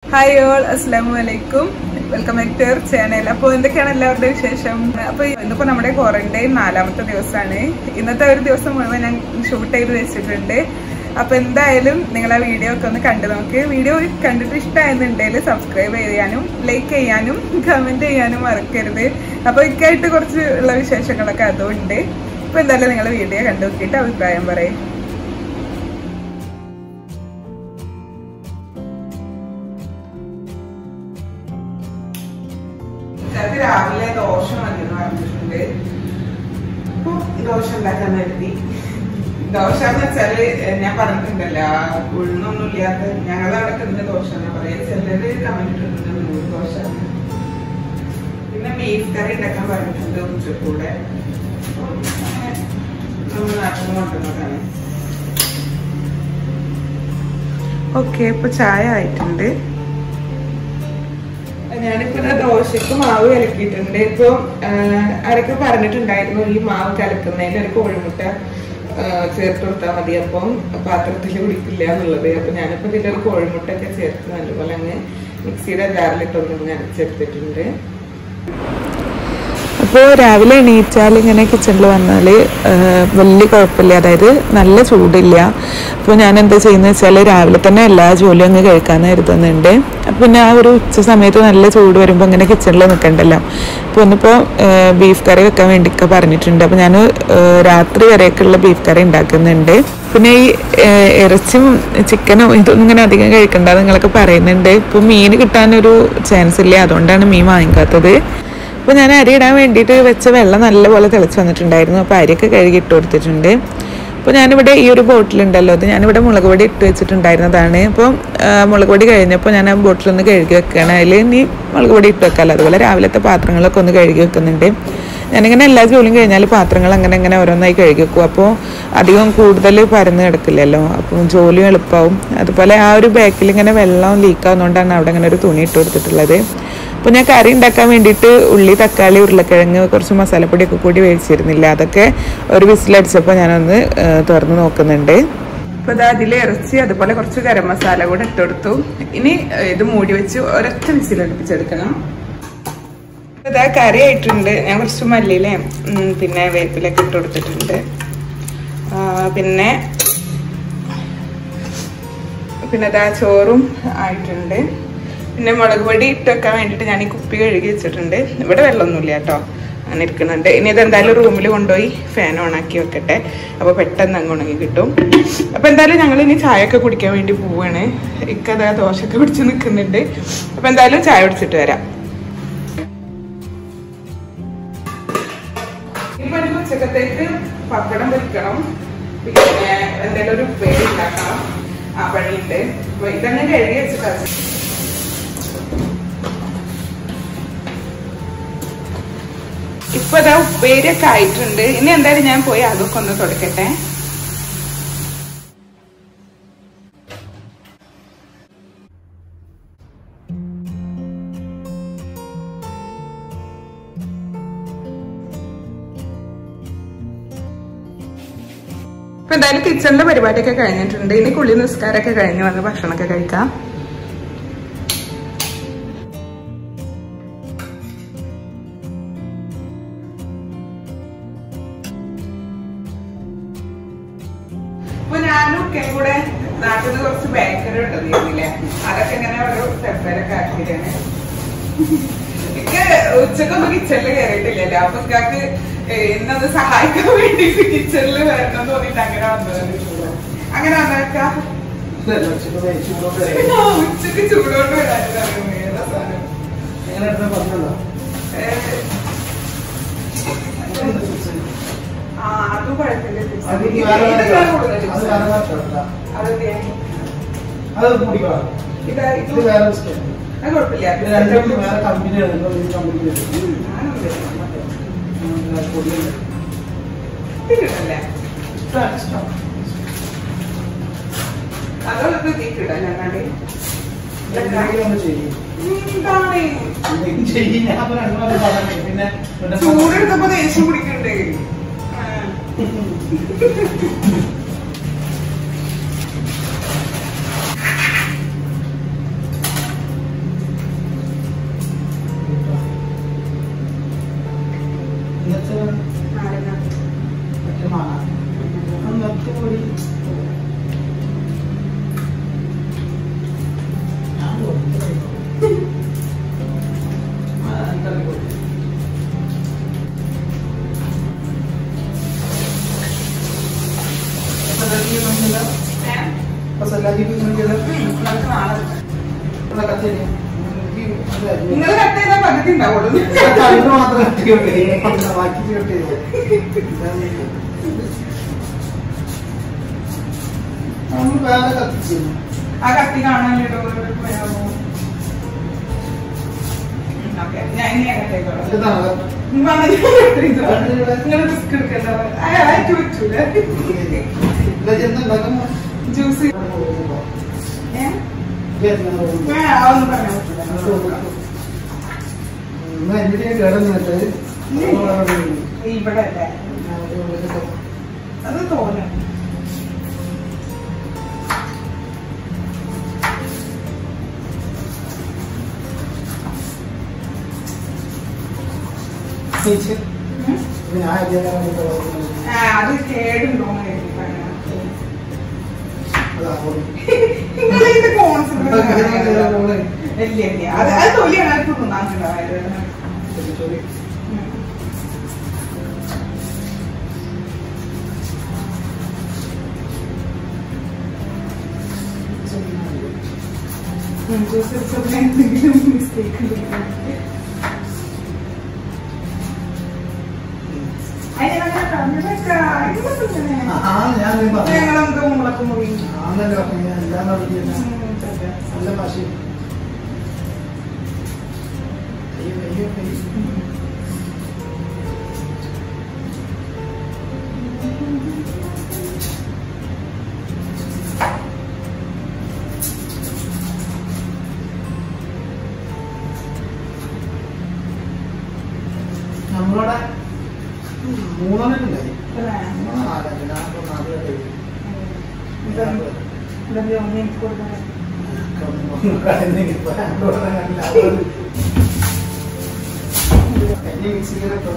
Hi all അസ്സാമു അലൈക്കും welcome back to our channel അപ്പോൾ എന്തൊക്കെയാണ് എല്ലാവരുടെ വിശേഷം അപ്പോൾ ഇന്നിപ്പോൾ നമ്മുടെ ക്വാറന്റൈൻ നാലാമത്തെ ദിവസമാണ് ഇന്നത്തെ ഒരു ദിവസം മുഴുവൻ ഞാൻ ഷൂട്ട് ചെയ്ത് വെച്ചിട്ടുണ്ട് അപ്പോൾ എന്തായാലും നിങ്ങൾ ആ വീഡിയോ ഒക്കെ ഒന്ന് കണ്ടു നോക്ക് വീഡിയോ കണ്ടിട്ട് ഇഷ്ടമായെന്നുണ്ടെങ്കിൽ സബ്സ്ക്രൈബ് ചെയ്യാനും ലൈക്ക് ചെയ്യാനും കമന്റ് ചെയ്യാനും മറക്കരുത് അപ്പോൾ ഇക്കായിട്ട് കുറച്ച് ഉള്ള വിശേഷങ്ങളൊക്കെ അതുകൊണ്ട് അപ്പോൾ എന്തായാലും നിങ്ങൾ വീഡിയോ കണ്ടു നോക്കിയിട്ട് അഭിപ്രായം പറയും ചിലത് രാവിലെ ദോശ മതി എന്ന് പറഞ്ഞിട്ടുണ്ട് അപ്പൊ ദോശ ഉണ്ടാക്കാൻ കരുതി ദോശ എന്ന് വെച്ചാല് ഞാൻ പറഞ്ഞിട്ടുണ്ടല്ലോ ഉഴുന്നൊന്നും ഇല്ലാത്ത ഞങ്ങളുടെ അവിടെ കിട്ടുന്ന ദോശ എന്നാ പറയാ ചിലര് കമന്റ് ഇട്ടിട്ടുണ്ട് നൂറ് ദോശ പിന്നെ ബീഫ് കറി ഉണ്ടാക്കാൻ പറഞ്ഞിട്ടുണ്ട് ഉച്ചക്കൂടെ അപ്പൊ അങ്ങനെ നമ്മൾ നാട്ടിൽ നിന്ന് കൊണ്ടുവന്നതാണ് ഓക്കെ ഇപ്പൊ ചായ ആയിട്ടുണ്ട് ഞാനിപ്പോ ഇതാ ദോശക്ക് മാവ് കലക്കിയിട്ടുണ്ട് ഇപ്പൊ ആരൊക്കെ പറഞ്ഞിട്ടുണ്ടായിരുന്നു ഈ മാവ് കലക്കുന്നതിൽ ഒരു കോഴിമുട്ട ആ, ചേർത്ത് കൊടുത്താൽ മതി അപ്പം പാത്രത്തിൽ കുടിക്കില്ല എന്നുള്ളത് അപ്പൊ ഞാനിപ്പോ ഇതിൽ ഒരു കോഴിമുട്ട ഒക്കെ ചേർത്ത് നല്ലപോലെ അങ്ങ് മിക്സിയുടെ ജാറിലിട്ടൊന്നും ഞാൻ ചേർത്തിട്ടുണ്ട് അപ്പോൾ രാവിലെ എണീറ്റാൽ ഇങ്ങനെ കിച്ചണിൽ വന്നാൽ വലിയ കുഴപ്പമില്ല അതായത് നല്ല ചൂടില്ല അപ്പോൾ ഞാൻ എന്താ ചെയ്യുന്നത് വെച്ചാൽ രാവിലെ തന്നെ എല്ലാ ജോലിയും അങ്ങ് കഴിക്കാൻ കരുതുന്നുണ്ട് അപ്പോൾ പിന്നെ ആ ഒരു ഉച്ച സമയത്ത് നല്ല ചൂട് വരുമ്പോൾ ഇങ്ങനെ കിച്ചണിൽ നിൽക്കണ്ടല്ലോ അപ്പോൾ ഒന്നിപ്പോൾ ബീഫ് കറി വെക്കാൻ വേണ്ടിയൊക്കെ പറഞ്ഞിട്ടുണ്ട് അപ്പോൾ ഞാൻ രാത്രി വരെയൊക്കെയുള്ള ബീഫ് കറി ഉണ്ടാക്കുന്നുണ്ട് പിന്നെ ഈ ഏഹ്, ഇറച്ചിയും ചിക്കനും ഇതൊന്നും ഇങ്ങനെ അധികം കഴിക്കണ്ട നിങ്ങളൊക്കെ പറയുന്നുണ്ട് ഇപ്പോൾ മീൻ കിട്ടാനൊരു ചാൻസ് ഇല്ല അതുകൊണ്ടാണ് മീൻ വാങ്ങിക്കാത്തത് അപ്പോൾ ഞാൻ അരി ഇടാൻ വേണ്ടിയിട്ട് വെച്ച വെള്ളം നല്ലപോലെ തിളച്ച് വന്നിട്ടുണ്ടായിരുന്നു അപ്പോൾ അരിയൊക്കെ കഴുകി ഇട്ട് കൊടുത്തിട്ടുണ്ട് അപ്പോൾ ഞാനിവിടെ ഈ ഒരു ബോട്ടിലുണ്ടല്ലോ അത് ഞാനിവിടെ മുളക് പൊടി ഇട്ട് വെച്ചിട്ടുണ്ടായിരുന്നതാണ് അപ്പോൾ മുളക് പൊടി കഴിഞ്ഞപ്പോൾ ഞാൻ ആ ബോട്ടിലൊന്ന് കഴുകി വെക്കുകയാണ് അതിൽ ഇനി മുളക് പൊടി ഇട്ട് വെക്കാമല്ലോ അതുപോലെ രാവിലത്തെ പാത്രങ്ങളൊക്കെ ഒന്ന് കഴുകി വെക്കുന്നുണ്ട് ഞാനിങ്ങനെ എല്ലാ ജോലിയും കഴിഞ്ഞാൽ പാത്രങ്ങൾ അങ്ങനെ അങ്ങനെ ഓരോന്നായി കഴുകി വെക്കും അപ്പോൾ അധികം കൂടുതൽ പരന്ന് കിടക്കില്ലല്ലോ അപ്പം ജോലിയും എളുപ്പമാവും അതുപോലെ ആ ഒരു ബാക്കിൽ ഇങ്ങനെ വെള്ളം ലീക്കാവുന്നതുകൊണ്ടാണ് അവിടെ ഇങ്ങനെ ഒരു തുണി ഇട്ട് കൊടുത്തിട്ടുള്ളത് അപ്പോൾ ഞാൻ കറി ഉണ്ടാക്കാൻ വേണ്ടിയിട്ട് ഉള്ളി തക്കാളി ഉരുളക്കിഴങ്ങ് കുറച്ച് മസാലപ്പൊടിയൊക്കെ കൂടി മേടിച്ചിരുന്നില്ല അതൊക്കെ ഒരു വിസിലടിച്ചപ്പോൾ ഞാനൊന്ന് ആ, തുറന്ന് നോക്കുന്നുണ്ട് അപ്പൊ ഇതാ അതിൽ ഇറച്ചി അതുപോലെ കുറച്ച് ഗരം മസാല കൂടെ ഇട്ട് കൊടുത്തു ഇനി ഏഹ്, ഇത് മൂടി വെച്ച് ഒരൊറ്റ വിസിലടുപ്പിച്ചെടുക്കണം ഇതാ കറി ആയിട്ടുണ്ട് ഞാൻ കുറച്ച് മല്ലിയിലെ പിന്നെ വേപ്പിലൊക്കെ ഇട്ട് കൊടുത്തിട്ടുണ്ട് ആ, പിന്നെ പിന്നെ ഇതാ ചോറും ആയിട്ടുണ്ട് പിന്നെ മുളക് പൊടി ഇട്ട് വെക്കാൻ വേണ്ടിയിട്ട് ഞാൻ ഈ കുപ്പി കഴുകി വെച്ചിട്ടുണ്ട് ഇവിടെ വെള്ളമൊന്നുമില്ല കേട്ടോ അങ്ങനെ ഇരിക്കുന്നുണ്ട് ഇനി ഇതെന്തായാലും റൂമിൽ കൊണ്ടുപോയി ഫാൻ ഓണാക്കി വെക്കട്ടെ അപ്പോൾ പെട്ടെന്ന് അങ്ങ് ഉണങ്ങി കിട്ടും അപ്പോൾ എന്തായാലും ഞങ്ങൾ ഇനി ചായയൊക്കെ കുടിക്കാൻ വേണ്ടി പോവാണ് ഇക്കതാ ദോശയൊക്കെ പിടിച്ച് നിൽക്കുന്നുണ്ട് അപ്പോൾ എന്തായാലും ചായ കുടിച്ചിട്ട് വരാം ഇപ്പൊ എനിക്ക് ഉച്ചക്കത്തേക്ക് പപ്പടം പൊരിക്കണം പിന്നെ എന്തെങ്കിലും ഒരു ഉപ്പേരി ഉണ്ടാക്കണം ആ പണിയുണ്ട് അപ്പൊ ഇതന്നെ കഴുകി വെച്ചിട്ടാണ് ഇപ്പൊ ഇതാ ഉപ്പേരിയൊക്കെ ആയിട്ടുണ്ട് ഇനി എന്തായാലും ഞാൻ പോയി അതൊക്കെ ഒന്ന് തുടക്കട്ടെ ഇപ്പൊ എന്തായാലും കിച്ചണിലെ പരിപാടിയൊക്കെ കഴിഞ്ഞിട്ടുണ്ട് ഇനി കുളി നിസ്കാരമൊക്കെ കഴിഞ്ഞ് വന്ന് ഭക്ഷണമൊക്കെ കഴിക്കാം ഇപ്പൊ ഞാനും ഒക്കെ കൂടെ നാട്ടിൽ നിന്ന് കുറച്ച് ബേക്കറി ഉണ്ടെന്നില്ലേ അതൊക്കെ ഇങ്ങനെ ഓരോ സ്റ്റെപ്പേരൊക്കെ ആക്കിയിട്ടാണ് എനിക്ക് ഉച്ചക്കൊന്നും കിച്ചണിൽ കയറിയിട്ടില്ലല്ലോ അപ്പൊ ഇക്കാക്ക് ഇന്നത് സഹായിക്കാൻ വേണ്ടിട്ട് കിച്ചണിൽ വരണം തോന്നിട്ട് അങ്ങനെ വന്നത് അങ്ങനെ വന്നേക്കാ ഉച്ചക്ക് ചൂടോണ്ട് വരാനാണ് ഏതാ സാധനം ഏഹ്, ആ അത് കുഴപ്പമില്ല അത് ഇത് വേറെ വേറെ കൂടുതൽ അത് വേറെ മാത്രമല്ല. അതെന്തെയാ അത് കുടിക്കണം ഇതാ ഇത് ഇത് വേറെ ബിസ്ക്കറ്റ് അത് കുഴപ്പമില്ല ഇത് രണ്ടും വേറെ കമ്പനിയാണ് ഇപ്പൊ ഈ കമ്പനി ഞാനൊന്നും തരുന്നില്ല. പൊടിയുണ്ട് ഇത് കിട്ടല്ലേ ഇഷ്ടമാണ് ഇഷ്ടം അതൊക്കെ തീക്കിടാ ഞങ്ങളുടെ എന്തെങ്കിലും ഒന്ന് ചെയ്യും എന്താണ് എന്തെങ്കിലും ചെയ്യും ഞാൻ അപ്പൊ രണ്ടു മാസം പറഞ്ഞു പിന്നെ പിന്നെ ചൂടെടുത്തപ്പോ ദേഷ്യം പിടിക്കണ്ടേ ആ. ഇവിടെ കത്തി എനിക്ക് ഇല്ല, നിങ്ങൾ കട്ട് ചെയ്താൽ പകുതി ഉണ്ടാവുള്ളൂ ഇവിടെ കണ്ണ് മാത്രം കത്തിയുള്ളൂ ബാക്കി കട്ട് ചെയ്തു നമ്മൾ വേറെ കത്തിച്ചു ആ കത്തി കാണാൻ ഞാൻ ഇനി കട്ട് ചെയ്തോളാം ഇതാണ് നിങ്ങൾ റിസ്ക് എടുക്കണ്ട അയാൾക്ക് പറ്റൂല ഇതെന്തുണ്ടാക്കുന്നു ജ്യൂസ് ഏഹ് ഒന്നും പറയാൻ പറ്റില്ല എന്റെ കിടന്നിട്ട് ഇവിടെ അല്ലേ അത് തോന്നും ഉം. ഞാൻ ആ, അത് കേടുണ്ടോന്ന് കരുതിയിട്ടാണ്. നിങ്ങളിതിന്റെ concept ഒന്നും അറിയില്ല. ഇല്ല, ഇല്ല. അത് അത് തൊലിയാണ് ആർക്കും തിന്നാനുണ്ടായത്. ഉം. ഉം, ജ്യൂസ് അടിച്ചപ്പോൾ എന്തെങ്കിലും mistake ഉണ്ടെങ്കിൽ. അതിനങ്ങനെ പറഞ്ഞതൊക്കെ ഇതൊക്കെ തന്നെ. ആ ഞാൻ പറഞ്ഞു ഞങ്ങളെന്തോ മുളക്ക് മുറി ആണല്ലോ പറഞ്ഞു ഞാൻ എല്ലാം നടത്തിയില്ല നല്ല ഭാഷ അയ്യോ അയ്യോ അയ്യോ നമ്മളവിടെ മൂന്നെണ്ണം ഉണ്ടായി മൂന്ന് നാലല്ല ഞാൻ ഇപ്പൊ നാല് കെട്ടി. കടന്നെങ്കിൽ ഇപ്പൊ അങ്ങോട്ട് കണ്ടില്ല. അതുകൊണ്ട് കഞ്ഞി മിക്സിയിലിട്ടോ.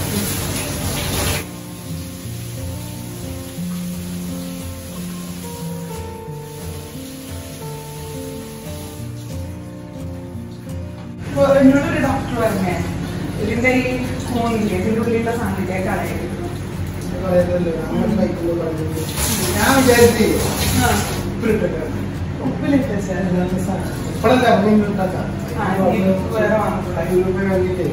എന്നോടൊരു ഡോക്ടർ പറഞ്ഞേ ഇതിന്റെ ഈ ഫോണില്ലേ ഇതിന്റെ ഉള്ളിലുള്ള സാധനത്തെ കളയരുത് ഇത് പറയുന്നതല്ലേ, അങ്ങോട്ട് കഴിക്കുമ്പോൾ പറഞ്ഞത്. ഞാൻ വിചാരിച്ചേ ഉപ്പിലിട്ടേക്കാം. ഉപ്പിലിട്ട് സാർ ഇപ്പോഴല്ല അങ്ങനെ ഉണ്ടാക്കാം ആ, ഇനി വേറെ വാങ്ങിക്കൂടാ. യൂറോപ്പിൽ വേണ്ടിയിട്ട്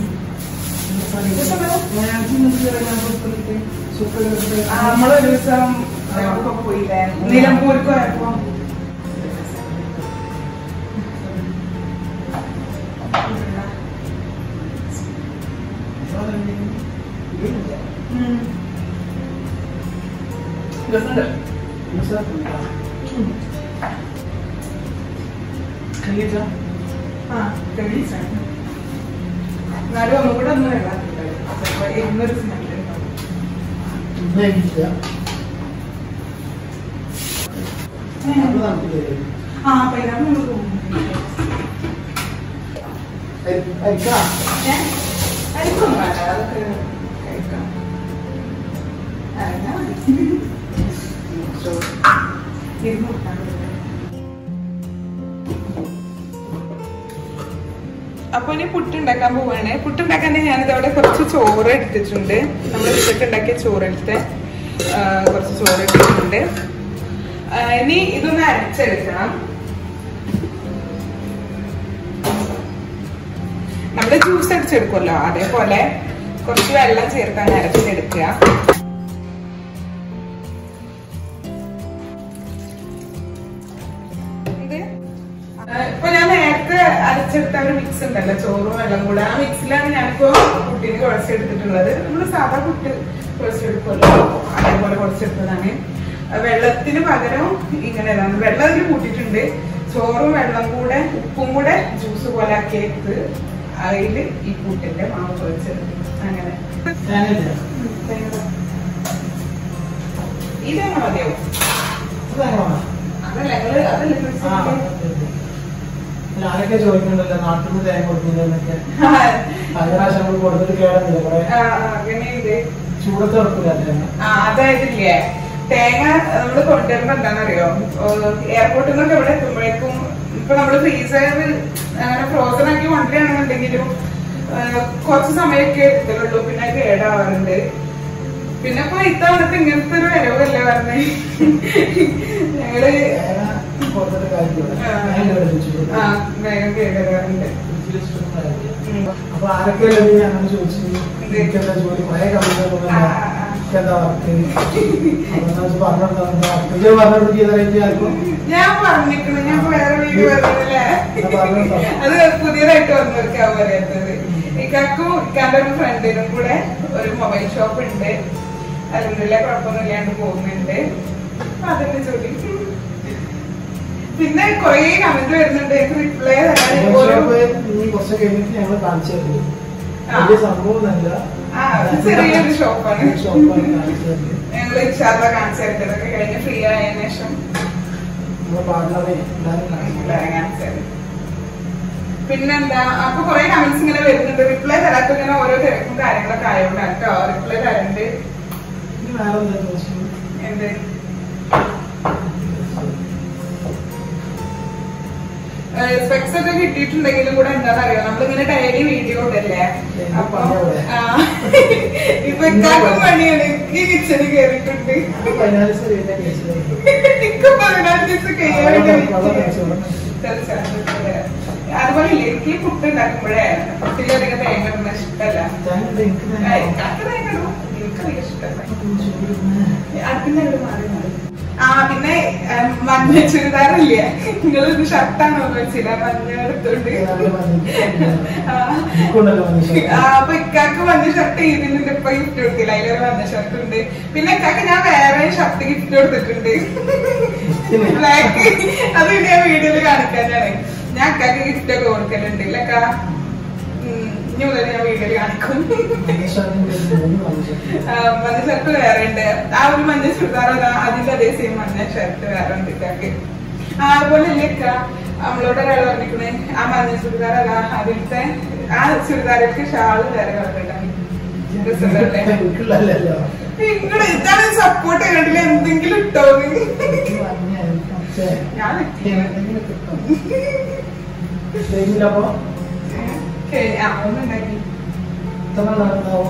ഞാൻ ചിന്തിച്ചു ഞാൻ ഉപ്പിലിട്ട് സുപ്പിലിട്ട് ആ, നമ്മളൊരു ദിവസം ഒക്കെ പോയില്ലേ നിലമ്പൂർക്ക് പോയപ്പോ ഉം. രസമുണ്ട്. ആ, കഴിച്ചാണ്. എന്നാലും ഒന്നും കൂടെ ഒന്നും വെള്ളാത്തില്ല ചിലപ്പോ ഇന്നൊരു സ്മെല്ല് ഉണ്ടാവും ആ പൈനാപ്പിൾ നമ്മൾ പോകുന്നു കഴിക്കും വേണ്ട അതൊക്കെ കഴിക്കാം അതെന്നാ മതി. ഇരുന്ന് കൊടുത്താൽ മതി. അപ്പൊ ഇനി പുട്ടുണ്ടാക്കാൻ പോവാണ് പുട്ടുണ്ടാക്കാൻ ഞാനിത് അവിടെ കുറച്ച് ചോറ് എടുത്തിട്ടുണ്ട് നമ്മൾ ഉച്ചക്കുണ്ടാക്കിയ ചോറ് എടുത്ത് ആ, കുറച്ച് ചോറ് എടുത്തിട്ടുണ്ട് ആ, ഇനി ഇതൊന്ന് അരച്ചെടുക്കണം നമ്മള് ജ്യൂസ് അടിച്ചെടുക്കുമല്ലോ അതേപോലെ കുറച്ച് വെള്ളം ചേർക്കാൻ അരച്ചെടുക്കുക ഇത് ഇപ്പൊ ഞാൻ നേരത്തെ അരച്ചെടുത്ത ഒരു മിക്സ് ഉണ്ടല്ലോ ചോറും വെള്ളം കൂടെ ആ മിക്സിലാണ് ഞാനിപ്പോ കുട്ടീനെ കുഴച്ചെടുത്തിട്ടുള്ളത് നമ്മള് സാധാ കുട്ടി കുഴച്ചെടുക്കുമല്ലോ അതേപോലെ കുഴച്ചെടുത്തതാണ് ആ വെള്ളത്തിന് പകരം ഇങ്ങനെയാണ് വെള്ളം അതിൽ കൂട്ടിയിട്ടുണ്ട് ചോറും വെള്ളം കൂടെ ഉപ്പും കൂടെ ജ്യൂസ് പോലെ ആക്കി എടുത്ത് അതിൽ ഈ കൂട്ടിന്റെ മാവ് കുഴച്ചെടുത്തു അങ്ങനെ ഇതങ്ങനെ മതിയാവും അതല്ല നിങ്ങള് അതല്ലേ ചോദിച്ചത്? ഞാനൊക്കെ ചോദിക്കുന്നുണ്ടല്ലോ നാട്ടിൽ നിന്ന് തേങ്ങ കൊടുക്കുന്നില്ലെന്നൊക്കെ ആ, കഴിഞ്ഞ പ്രാവശ്യം നമ്മൾ കൊടുത്തിട്ട് കേടന്നില്ല കുറെ ആ, അങ്ങനെയുണ്ട് ചൂടത്ത് ഉറപ്പില്ല തേങ്ങ ആ അതായതില്ലേ തേങ്ങ നമ്മള് കൊണ്ടുവരുമ്പോ എന്താണെന്നറിയോ എയർപോർട്ടിൽ നിന്നൊക്കെ ഇവിടെ എത്തുമ്പോഴേക്കും ഇപ്പൊ നമ്മള് ഫ്രീസറിൽ അങ്ങനെ ഫ്രോസൺ ആക്കി കൊണ്ടുവരികയാണെന്നുണ്ടെങ്കിലും ആ, കുറച്ച് സമയമൊക്കെ എടുത്തുള്ളൂ പിന്നെ അത് കേടാവാറുണ്ട് പിന്നെ ഇപ്പൊ ഇത്തവണത്തെ ഇങ്ങനത്തെ ഒരു വരവല്ലേ പറഞ്ഞേ ഞങ്ങള് തേങ്ങ പുറത്തെ കാര്യം ആ. ഞാൻ ഇവിടെ വെച്ചു ആ വേഗം കേൾക്കാറുണ്ട് അപ്പൊ ആരൊക്കെയല്ലേ നീ അങ്ങനെ ചോദിച്ചു എനിക്കെന്താ ജോലി കുറെ കമ്പനികൾ ആ, ആ, ആ. എന്താ വർക്ക് പറഞ്ഞു പറഞ്ഞു ചെയ്താലും ആർക്കും ഞാൻ പറഞ്ഞിരിക്കുന്നു ഞാൻ വേറെ വീഡിയോ പറഞ്ഞില്ലേ അത് പുതിയതായിട്ട് വന്നവർക്കാ പറയാത്തത് ഇക്കാക്കും ഇക്കാന്റെ ഒരു ഫ്രണ്ടിനും കൂടെ ഒരു മൊബൈൽ ഷോപ്പ് ഉണ്ട് അലഹമില്ല കുഴപ്പമൊന്നുമില്ലാണ്ട് പോകുന്നുണ്ട് അപ്പൊ അതെന്നെ ജോലി പിന്നെ കൊറേ കമന്റ് വരുന്നുണ്ട് എനിക്ക് റിപ്ലൈ തരാൻ ഓരോ ഇനി കുറച്ച് കഴിഞ്ഞിട്ട് ഞങ്ങൾ കാണിച്ചു തരുന്നു ആ. വലിയ സംഭവം നല്ല ആ, അത് ചെറിയൊരു ഷോപ്പാണ്. ഷോപ്പാണ് കാണിച്ചു തരുന്നത് ഞങ്ങൾ ഇച്ചാത്ത കാണിച്ചു തരത്തിലൊക്കെ കഴിഞ്ഞ് ഫ്രീ ആയതിനു ശേഷം നമ്മുടെ പാർട്ണറെ എല്ലാവരും കാണിച്ചു എല്ലാവരും കാണിച്ചു തരും പിന്നെന്താ അപ്പൊ കൊറേ കമന്റ്സ് ഇങ്ങനെ വരുന്നുണ്ട് റിപ്ലൈ തരാത്ത ഇങ്ങനെ ഓരോ തിരക്കും കാര്യങ്ങളൊക്കെ ആയതുകൊണ്ടാണ് കേട്ടോ റിപ്ലൈ തരണ്ട് ഇനി വേറെ എന്താ ചോദിച്ചു എന്ത് സ്പെക്സ് ഒക്കെ കിട്ടിയിട്ടുണ്ടെങ്കിലും കൂടെ എന്താണെന്ന് അറിയാം നമ്മളിങ്ങനെ ഡെയിലി വീഡിയോ ഇടല്ലേ എന്ത് അപ്പൊ പണിയാ ആ, ഇപ്പൊ ഇക്കാക്കും പണിയാണ് ഈ കിച്ചണിൽ കയറിയിട്ടുണ്ട് പതിനാല് ദിവസം കഴിഞ്ഞാൽ കേസിലായി എനിക്ക് പതിനാല് ദിവസം കഴിയാൻ വേണ്ടി വെള്ളം wait വെച്ച് ചെയ്യും. തീർച്ചയായിട്ടും. അതുപോലെ ഇല്ലേ എനിക്ക് ഈ പുട്ട് ഉണ്ടാക്കുമ്പോഴേ പുട്ടിലധികം തേങ്ങ ഇടുന്ന ഇഷ്ടമല്ല താങ്കളുടെ എനിക്ക് ആ, തന്നെ ഇക്കാക്ക് തേങ്ങ ഇടും എനിക്കറിയാം ഇഷ്ടമല്ല അടുപ്പിന്റെ അങ്ങോട്ട് മാറി മാറി ആ പിന്നെ ഉം, മഞ്ഞ ചുരിദാറില്ലേ നിങ്ങളൊരു ഷർട്ടാണോ വെച്ചില്ല മഞ്ഞ എടുത്തോണ്ട് ആ. എനിക്കുണ്ടല്ലോ മനുഷ്യ ആ, അപ്പൊ ഇക്കാക്ക് മഞ്ഞ ഷർട്ട് ഇതിന്റെ ഇപ്പൊ ഗിഫ്റ്റ് കൊടുത്തില്ല അതിലൊരു മഞ്ഞ ഷർട്ട് ഉണ്ട് പിന്നെ ഇക്കാക്ക് ഞാൻ വേറെ ഷർട്ട് ഗിഫ്റ്റ് കൊടുത്തിട്ടുണ്ട് ബ്ലാക്ക് അത് ഇനി ഞാൻ വീഡിയോയിൽ കാണിക്കാനാണ് ഞാൻ ഇക്കാക്ക് ഗിഫ്റ്റ് ഒക്കെ കൊടുക്കലുണ്ട് ഇല്ലക്ക ഉം, ഇനി മുതൽ ഞാൻ വീഡിയോയിൽ കാണിക്കും ആ, മഞ്ഞ ഷർട്ട് വേറെ ഉണ്ട് ആ ഒരു മഞ്ഞ ചുരിദാർ അതാ അതിന്റെ അതേ സെയിം മഞ്ഞ ഷർട്ട് വേറെ ഉണ്ട് ഇക്കാക്ക് ആ, അതുപോലെ ഇല്ലേ ഇക്ക നമ്മളോട് ഒരാൾ പറഞ്ഞിരിക്കണേ ആ മഞ്ഞ ചുരിദാർ അതാ അതിലത്തെ ആ ചുരിദാർക്ക് ഷാള് വേറെ കളറിടാൻ രസമല്ലേ എനിക്കുള്ളല്ലോ നിങ്ങള് ഇതാണ് സപ്പോർട്ട് ചെയ്യണ്ടില്ല എന്തെങ്കിലും ഇട്ടോന്ന് ഞാൻ അപ്പൊ ഒന്നുണ്ടാക്കി എത്ര നാളുണ്ടാവും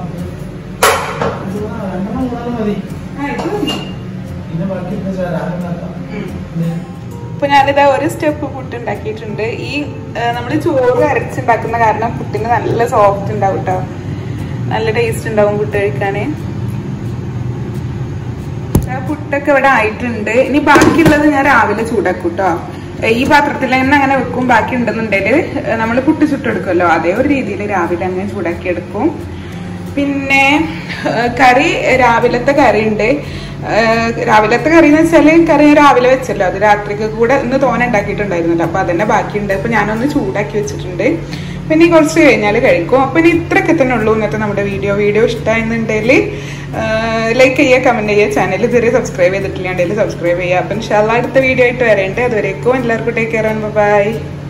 രണ്ടെണ്ണം മൂന്നാലും മതി ആ ഇത് മതി. പിന്നെ ബാക്കി പിന്നെ രാവിലെ ഉണ്ടാക്കാം ഉം. പിന്നെ ഇപ്പൊ ഞാനിതാ ഒരു സ്റ്റെപ്പ് പുട്ട് ഉണ്ടാക്കിയിട്ടുണ്ട് ഈ നമ്മൾ ചോറ് അരച്ചുണ്ടാക്കുന്ന കാരണം പുട്ടിന് നല്ല സോഫ്റ്റ് ഉണ്ടാവും കേട്ടോ നല്ല ടേസ്റ്റ് ഉണ്ടാവും പുട്ട് കഴിക്കാന് ആ പുട്ടൊക്കെ ഇവിടെ ആയിട്ടുണ്ട് ഇനി ബാക്കിയുള്ളത് ഞാൻ രാവിലെ ചൂടാക്കും കേട്ടോ ഈ പാത്രത്തിൽ തന്നെ അങ്ങനെ വെക്കും ബാക്കി ഉണ്ടെന്നുണ്ടെങ്കിൽ നമ്മൾ പുട്ട് ചുട്ടെടുക്കുമല്ലോ അതേ ഒരു രീതിയിൽ രാവിലെ അങ്ങനെ ചൂടാക്കി എടുക്കും പിന്നെ ഏഹ്, കറി രാവിലത്തെ കറി ഉണ്ട് ഏഹ്, രാവിലത്തെ കറി എന്ന് വെച്ചാല് കറി ഞാൻ രാവിലെ വെച്ചല്ലോ അത് രാത്രിക്ക് കൂടെ ഇന്ന് തോനെ ഉണ്ടാക്കിയിട്ടുണ്ടായിരുന്നല്ലോ അപ്പൊ അതന്നെ ബാക്കിയുണ്ട് അപ്പൊ ഞാനൊന്ന് ചൂടാക്കി വെച്ചിട്ടുണ്ട് പിന്നെ കുറച്ച് കഴിഞ്ഞാൽ കഴിക്കും അപ്പൊ ഇനി ഇത്രയൊക്കെ തന്നെ ഉള്ളൂ ഇന്നത്തെ നമ്മുടെ വീഡിയോ വീഡിയോ ഇഷ്ടമായിരുന്നുണ്ടെങ്കിൽ ലൈക്ക് ചെയ്യുക കമന്റ് ചെയ്യുക ചാനൽ ഇതുവരെ സബ്സ്ക്രൈബ് ചെയ്തിട്ടില്ലെങ്കിൽ സബ്സ്ക്രൈബ് ചെയ്യുക അപ്പം ഇൻഷാല്ല അടുത്ത വീഡിയോ ആയിട്ട് വരേണ്ടത് അതുവരേക്കും എല്ലാവർക്കും ടേക്ക് കെയർ ബൈ